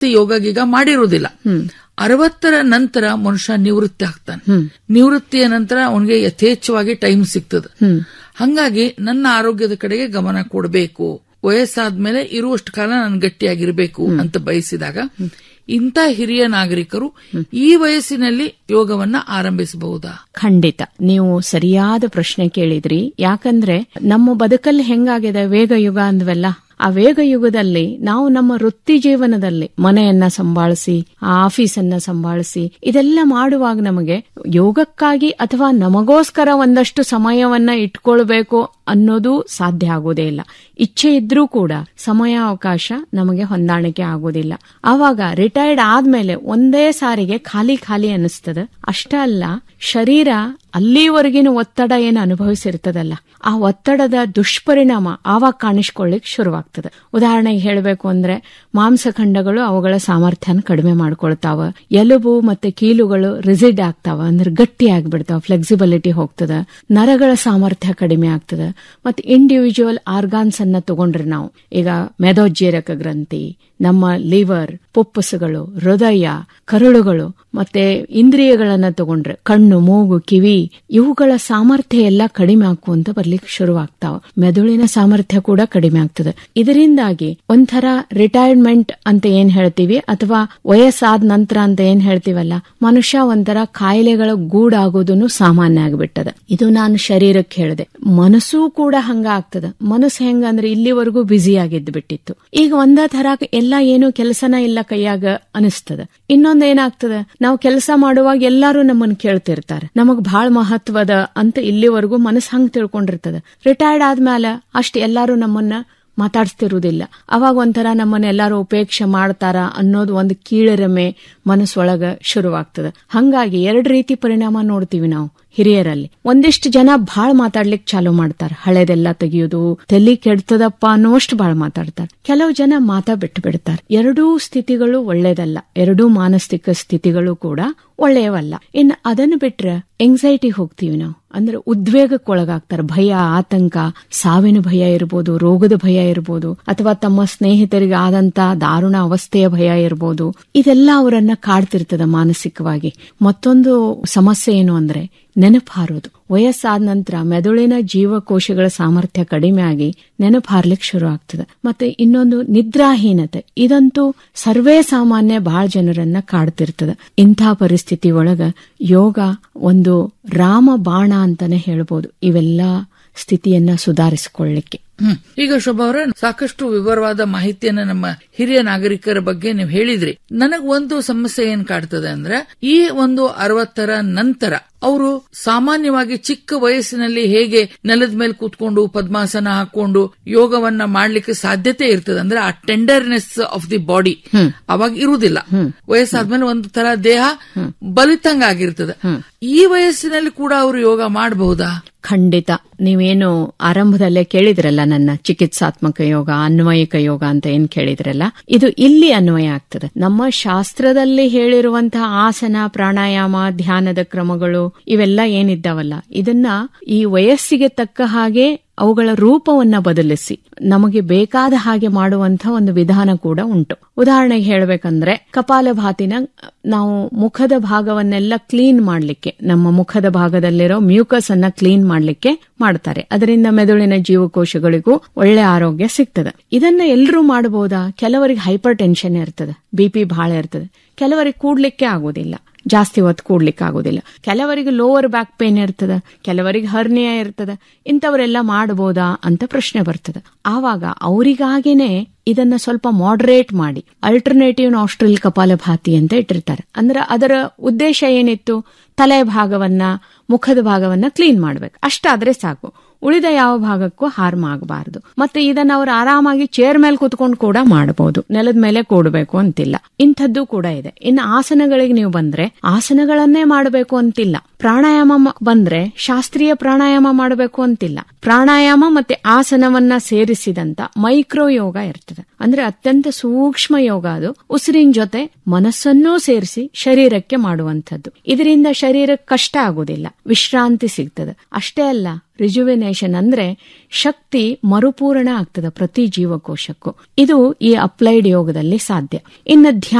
ಯೋಗ ಗೀಗ ಮಾಡಿರುವುದಿಲ್ಲ ಅರವತ್ತರ ನಂತರ ಮನುಷ್ಯ ನಿವೃತ್ತಿ ಆಗ್ತಾನೆ ನಿವೃತ್ತಿಯ ನಂತರ ಅವನಿಗೆ ಯಥೇಚ್ಛವಾಗಿ ಟೈಮ್ ಸಿಗ್ತದೆ ಹಂಗಾಗಿ ನನ್ನ ಆರೋಗ್ಯದ ಕಡೆಗೆ ಗಮನ ಕೊಡಬೇಕು ವಯಸ್ಸಾದ್ಮೇಲೆ ಇರುವಷ್ಟು ಕಾಲ ನಾನು ಗಟ್ಟಿಯಾಗಿರ್ಬೇಕು ಅಂತ ಬಯಸಿದಾಗ ಇಂಥ ಹಿರಿಯ ನಾಗರಿಕರು ಈ ವಯಸ್ಸಿನಲ್ಲಿ ಯೋಗವನ್ನ ಆರಂಭಿಸಬಹುದಾ ಖಂಡಿತ ನೀವು ಸರಿಯಾದ ಪ್ರಶ್ನೆ ಕೇಳಿದ್ರಿ ಯಾಕಂದ್ರೆ ನಮ್ಮ ಬದುಕಲ್ಲಿ ಹೆಂಗಾಗಿದೆ ವೇಗ ಯುಗ ಅಂದ್ವಲ್ಲ ಆ ವೇಗ ಯುಗದಲ್ಲಿ ನಾವು ನಮ್ಮ ವೃತ್ತಿ ಜೀವನದಲ್ಲಿ ಮನೆಯನ್ನ ಸಂಭಾಳಿಸಿ ಆ ಆಫೀಸನ್ನ ಸಂಭಾಳಿಸಿ ಇದೆಲ್ಲ ಮಾಡುವಾಗ ನಮಗೆ ಯೋಗಕ್ಕಾಗಿ ಅಥವಾ ನಮಗೋಸ್ಕರ ಒಂದಷ್ಟು ಸಮಯವನ್ನ ಇಟ್ಕೊಳ್ಬೇಕು ಅನ್ನೋದು ಸಾಧ್ಯ ಆಗೋದೇ ಇಲ್ಲ ಇಚ್ಛೆ ಇದ್ರೂ ಕೂಡ ಸಮಯ ಅವಕಾಶ ನಮಗೆ ಹೊಂದಾಣಿಕೆ ಆಗೋದಿಲ್ಲ ಆವಾಗ ರಿಟೈರ್ಡ್ ಆದ್ಮೇಲೆ ಒಂದೇ ಸಾರಿಗೆ ಖಾಲಿ ಖಾಲಿ ಅನಿಸ್ತದ ಅಷ್ಟ ಅಲ್ಲ ಶರೀರ ಅಲ್ಲಿವರೆಗಿನ ಒತ್ತಡ ಏನು ಅನುಭವಿಸಿರ್ತದಲ್ಲ ಆ ಒತ್ತಡದ ದುಷ್ಪರಿಣಾಮ ಆವಾಗ ಕಾಣಿಸ್ಕೊಳ್ಳಿಕ್ ಶುರುವಾಗ್ತದೆ ಉದಾಹರಣೆಗೆ ಹೇಳಬೇಕು ಅಂದ್ರೆ ಮಾಂಸಖಂಡಗಳು ಅವುಗಳ ಸಾಮರ್ಥ್ಯನ ಕಡಿಮೆ ಮಾಡ್ಕೊಳ್ತಾವ ಎಲುಬು ಮತ್ತೆ ಕೀಲುಗಳು ರಿಸಿಡ್ ಆಗ್ತಾವ ಅಂದ್ರೆ ಗಟ್ಟಿ ಆಗ್ಬಿಡ್ತಾವ ಫ್ಲೆಕ್ಸಿಬಿಲಿಟಿ ಹೋಗ್ತದ ನರಗಳ ಸಾಮರ್ಥ್ಯ ಕಡಿಮೆ ಆಗ್ತದ ಮತ್ತೆ ಇಂಡಿವಿಜುವಲ್ ಆರ್ಗಾನ್ಸ್ ಅನ್ನ ತಗೊಂಡ್ರೆ ನಾವು ಈಗ ಮೆದೋಜ್ಜೀರಕ ಗ್ರಂಥಿ ನಮ್ಮ ಲಿವರ್ ಪುಪ್ಪಸುಗಳು ಹೃದಯ ಕರುಳುಗಳು ಮತ್ತೆ ಇಂದ್ರಿಯಗಳನ್ನ ತಗೊಂಡ್ರೆ ಕಣ್ಣು ಮೂಗು ಕಿವಿ ಇವುಗಳ ಸಾಮರ್ಥ್ಯ ಎಲ್ಲ ಕಡಿಮೆ ಆಗುವಂತ ಬರ್ಲಿಕ್ಕೆ ಶುರುವಾಗ್ತಾವ ಮೆದುಳಿನ ಸಾಮರ್ಥ್ಯ ಕೂಡ ಕಡಿಮೆ ಆಗ್ತದೆ ಇದರಿಂದಾಗಿ ಒಂಥರ ರಿಟೈರ್ಮೆಂಟ್ ಅಂತ ಏನ್ ಹೇಳ್ತೀವಿ ಅಥವಾ ವಯಸ್ಸಾದ ನಂತರ ಅಂತ ಏನ್ ಹೇಳ್ತೀವಲ್ಲ ಮನುಷ್ಯ ಒಂಥರ ಕಾಯಿಲೆಗಳ ಗೂಡಾಗೋದನ್ನು ಸಾಮಾನ್ಯ ಆಗ್ಬಿಟ್ಟದ ಇದು ನಾನು ಶರೀರಕ್ಕೆ ಹೇಳಿದೆ ಮನಸ್ಸೂ ಕೂಡ ಹಂಗ ಆಗ್ತದ ಮನಸ್ಸು ಹೆಂಗಂದ್ರೆ ಇಲ್ಲಿವರೆಗೂ ಬ್ಯುಸಿ ಆಗಿದ್ದು ಬಿಟ್ಟಿತ್ತು ಈಗ ಒಂದ ತರ ಎಲ್ಲ ಏನು ಕೆಲಸನ ಇಲ್ಲ ಕೈಯಾಗ ಅನಿಸ್ತದ ಇನ್ನೊಂದ್ ಏನಾಗ್ತದ ನಾವು ಕೆಲಸ ಮಾಡುವಾಗ ಎಲ್ಲಾರು ನಮ್ಮನ್ನ ಕೇಳ್ತಿರ್ತಾರೆ ನಮಗ್ ಬಹಳ ಮಹತ್ವದ ಅಂತ ಇಲ್ಲಿವರೆಗೂ ಮನಸ್ಸು ಹಂಗ್ ತಿಳ್ಕೊಂಡಿರ್ತದ ರಿಟೈರ್ಡ್ ಆದ್ಮೇಲೆ ಅಷ್ಟ್ ಎಲ್ಲಾರು ನಮ್ಮನ್ನ ಮಾತಾಡ್ಸ್ತಿರುವುದಿಲ್ಲ ಅವಾಗ ಒಂಥರ ನಮ್ಮನ್ನ ಎಲ್ಲಾರು ಉಪೇಕ್ಷೆ ಮಾಡ್ತಾರ ಅನ್ನೋದು ಒಂದು ಕೀಳರಿಮೆ ಮನಸ್ಸೊಳಗ ಶುರುವಾಗ್ತದ ಹಂಗಾಗಿ ಎರಡ್ ರೀತಿ ಪರಿಣಾಮ ನೋಡ್ತೀವಿ ನಾವು ಹಿರಿಯರಲ್ಲಿ ಒಂದಿಷ್ಟು ಜನ ಬಹಳ ಮಾತಾಡ್ಲಿಕ್ ಚಾಲು ಮಾಡ್ತಾರ ಹಳೆದೆಲ್ಲ ತೆಗಿಯೋದು ತಲಿ ಕೆಡ್ತದಪ್ಪ ಅನ್ನೋಷ್ಟು ಬಹಳ ಮಾತಾಡ್ತಾರ ಕೆಲವು ಜನ ಮಾತಾ ಬಿಟ್ಟು ಬಿಡ್ತಾರ ಎರಡೂ ಸ್ಥಿತಿಗಳು ಒಳ್ಳೇದಲ್ಲ ಎರಡೂ ಮಾನಸಿಕ ಸ್ಥಿತಿಗಳು ಕೂಡ ಒಳ್ಳೆಯವಲ್ಲ ಇನ್ನು ಅದನ್ನು ಬಿಟ್ರೆ ಎಂಗ್ಸೈಟಿ ಹೋಗ್ತೀವಿ ನಾವು ಅಂದ್ರೆ ಉದ್ವೇಗಕ್ಕೊಳಗಾಗ್ತಾರೆ ಭಯ ಆತಂಕ ಸಾವಿನ ಭಯ ಇರ್ಬೋದು ರೋಗದ ಭಯ ಇರ್ಬೋದು ಅಥವಾ ತಮ್ಮ ಸ್ನೇಹಿತರಿಗೆ ಆದಂತ ದಾರುಣ ಅವಸ್ಥೆಯ ಭಯ ಇರ್ಬೋದು ಇದೆಲ್ಲ ಅವರನ್ನ ಕಾಡ್ತಿರ್ತದ ಮಾನಸಿಕವಾಗಿ ಮತ್ತೊಂದು ಸಮಸ್ಯೆ ಏನು ಅಂದ್ರೆ ನೆನಪಾರೋದು ವಯಸ್ಸಾದ ನಂತರ ಮೆದುಳಿನ ಜೀವಕೋಶಗಳ ಸಾಮರ್ಥ್ಯ ಕಡಿಮೆ ಆಗಿ ನೆನಪಾರ್ಲಿಕ್ಕೆ ಶುರು ಆಗ್ತದೆ ಮತ್ತೆ ಇನ್ನೊಂದು ನಿದ್ರಾಹೀನತೆ ಇದಂತೂ ಸರ್ವೇ ಸಾಮಾನ್ಯ ಬಹಳ ಜನರನ್ನ ಕಾಡ್ತಿರ್ತದ ಇಂಥ ಪರಿಸ್ಥಿತಿ ಒಳಗ ಯೋಗ ಒಂದು ರಾಮ ಬಾಣ ಅಂತಾನೆ ಹೇಳ್ಬೋದು ಇವೆಲ್ಲ ಸ್ಥಿತಿಯನ್ನ ಸುಧಾರಿಸಿಕೊಳ್ಳಿಕ್ಕೆ ಹ್ಮ್. ಈಗ ಶೋಭಾ ಅವರ ಸಾಕಷ್ಟು ವಿವರವಾದ ಮಾಹಿತಿಯನ್ನ ನಮ್ಮ ಹಿರಿಯ ನಾಗರಿಕರ ಬಗ್ಗೆ ನೀವು ಹೇಳಿದ್ರಿ ನನಗ್ ಒಂದು ಸಮಸ್ಯೆ ಏನ್ ಕಾಡ್ತದೆ ಅಂದ್ರೆ ಈ ಒಂದು ಅರವತ್ತರ ನಂತರ ಅವರು ಸಾಮಾನ್ಯವಾಗಿ ಚಿಕ್ಕ ವಯಸ್ಸಿನಲ್ಲಿ ಹೇಗೆ ನೆಲದ ಮೇಲೆ ಕೂತ್ಕೊಂಡು ಪದ್ಮಾಸನ ಹಾಕೊಂಡು ಯೋಗವನ್ನ ಮಾಡ್ಲಿಕ್ಕೆ ಸಾಧ್ಯತೆ ಇರ್ತದೆ ಅಂದ್ರೆ ಆ ಟೆಂಡರ್ನೆಸ್ ಆಫ್ ದಿ ಬಾಡಿ ಅವಾಗ ಇರುವುದಿಲ್ಲ ವಯಸ್ಸಾದ್ಮೇಲೆ ಒಂದು ತರ ದೇಹ ಬಲಿತಂಗ ಆಗಿರ್ತದೆ ಈ ವಯಸ್ಸಿನಲ್ಲಿ ಕೂಡ ಅವರು ಯೋಗ ಮಾಡಬಹುದಾ ಖಂಡಿತ ನೀವೇನು ಆರಂಭದಲ್ಲೇ ಕೇಳಿದ್ರಲ್ಲ ನನ್ನ ಚಿಕಿತ್ಸಾತ್ಮಕ ಯೋಗ ಅನ್ವಯಿಕ ಯೋಗ ಅಂತ ಏನ್ ಕೇಳಿದ್ರಲ್ಲ ಇದು ಇಲ್ಲಿ ಅನ್ವಯ ಆಗ್ತದೆ ನಮ್ಮ ಶಾಸ್ತ್ರದಲ್ಲಿ ಹೇಳಿರುವಂತಹ ಆಸನ ಪ್ರಾಣಾಯಾಮ ಧ್ಯಾನದ ಕ್ರಮಗಳು ಇವೆಲ್ಲ ಏನಿದ್ದಾವಲ್ಲ ಇದನ್ನ ಈ ವಯಸ್ಸಿಗೆ ತಕ್ಕ ಹಾಗೆ ಅವುಗಳ ರೂಪವನ್ನ ಬದಲಿಸಿ ನಮಗೆ ಬೇಕಾದ ಹಾಗೆ ಮಾಡುವಂತ ಒಂದು ವಿಧಾನ ಕೂಡ ಉಂಟು ಉದಾಹರಣೆಗೆ ಹೇಳಬೇಕಂದ್ರೆ ಕಪಾಲಭಾತಿನ ನಾವು ಮುಖದ ಭಾಗವನ್ನೆಲ್ಲ ಕ್ಲೀನ್ ಮಾಡ್ಲಿಕ್ಕೆ ನಮ್ಮ ಮುಖದ ಭಾಗದಲ್ಲಿರೋ ಮ್ಯೂಕಸ್ ಅನ್ನ ಕ್ಲೀನ್ ಮಾಡ್ಲಿಕ್ಕೆ ಮಾಡ್ತಾರೆ ಅದರಿಂದ ಮೆದುಳಿನ ಜೀವಕೋಶಗಳಿಗೂ ಒಳ್ಳೆ ಆರೋಗ್ಯ ಸಿಗ್ತದೆ ಇದನ್ನ ಎಲ್ಲರೂ ಮಾಡಬಹುದಾ ಕೆಲವರಿಗೆ ಹೈಪರ್ ಟೆನ್ಷನ್ ಇರ್ತದೆ ಬಿಪಿ ಬಹಳ ಇರ್ತದೆ ಕೆಲವರಿಗೆ ಕೂಡ್ಲಿಕ್ಕೆ ಆಗೋದಿಲ್ಲ ಜಾಸ್ತಿ ಹೊತ್ತು ಕೂಡ್ಲಿಕ್ಕೆ ಆಗೋದಿಲ್ಲ ಕೆಲವರಿಗೆ ಲೋವರ್ ಬ್ಯಾಕ್ ಪೇನ್ ಇರ್ತದ ಕೆಲವರಿಗೆ ಹರ್ನಿಯ ಇರ್ತದ ಇಂಥವರೆಲ್ಲ ಮಾಡಬಹುದಾ ಅಂತ ಪ್ರಶ್ನೆ ಬರ್ತದ ಆವಾಗ ಅವರಿಗಾಗೇನೆ ಇದನ್ನ ಸ್ವಲ್ಪ ಮಾಡರೇಟ್ ಮಾಡಿ ಅಲ್ಟರ್ನೇಟಿವ್ ನಾಸ್ಟ್ರಿಲ್ ಕಪಾಲಭಾತಿ ಅಂತ ಇಟ್ಟಿರ್ತಾರೆ ಅಂದ್ರೆ ಅದರ ಉದ್ದೇಶ ಏನಿತ್ತು ತಲೆ ಭಾಗವನ್ನ ಮುಖದ ಭಾಗವನ್ನ ಕ್ಲೀನ್ ಮಾಡ್ಬೇಕು ಅಷ್ಟಾದ್ರೆ ಸಾಕು ಉಳಿದ ಯಾವ ಭಾಗಕ್ಕೂ ಹಾರ್ಮ್ ಆಗಬಾರದು ಮತ್ತೆ ಇದನ್ನ ಅವರು ಆರಾಮಾಗಿ ಚೇರ್ ಮೇಲೆ ಕುತ್ಕೊಂಡು ಕೂಡ ಮಾಡಬಹುದು ನೆಲದ ಮೇಲೆ ಕೂಡಬೇಕು ಅಂತಿಲ್ಲ ಇಂಥದ್ದು ಕೂಡ ಇದೆ ಇನ್ನು ಆಸನಗಳಿಗೆ ನೀವು ಬಂದ್ರೆ ಆಸನಗಳನ್ನೇ ಮಾಡಬೇಕು ಅಂತಿಲ್ಲ ಪ್ರಾಣಾಯಾಮ ಮ- ಬಂದ್ರೆ ಶಾಸ್ತ್ರೀಯ ಪ್ರಾಣಾಯಾಮ ಮಾಡಬೇಕು ಅಂತಿಲ್ಲ ಪ್ರಾಣಾಯಾಮ ಮತ್ತೆ ಆಸನವನ್ನ ಸೇರಿಸಿದಂತ ಮೈಕ್ರೋ ಯೋಗ ಇರ್ತದೆ ಅಂದ್ರೆ ಅತ್ಯಂತ ಸೂಕ್ಷ್ಮ ಯೋಗ ಅದು ಉಸಿರಿನ ಜೊತೆ ಮನಸ್ಸನ್ನೂ ಸೇರಿಸಿ ಶರೀರಕ್ಕೆ ಮಾಡುವಂಥದ್ದು ಇದರಿಂದ ಶರೀರಕ್ಕೆ ಕಷ್ಟ ಆಗುದಿಲ್ಲ ವಿಶ್ರಾಂತಿ ಸಿಗ್ತದೆ ಅಷ್ಟೇ ಅಲ್ಲ ರಿಜುವಿನೇಷನ್ ಅಂದ್ರೆ ಶಕ್ತಿ ಮರುಪೂರಣ ಆಗ್ತದೆ ಪ್ರತಿ ಜೀವಕೋಶಕ್ಕೂ ಇದು ಈ ಅಪ್ಲೈಡ್ ಯೋಗದಲ್ಲಿ ಸಾಧ್ಯ ಇನ್ನು ಧ್ಯಾನ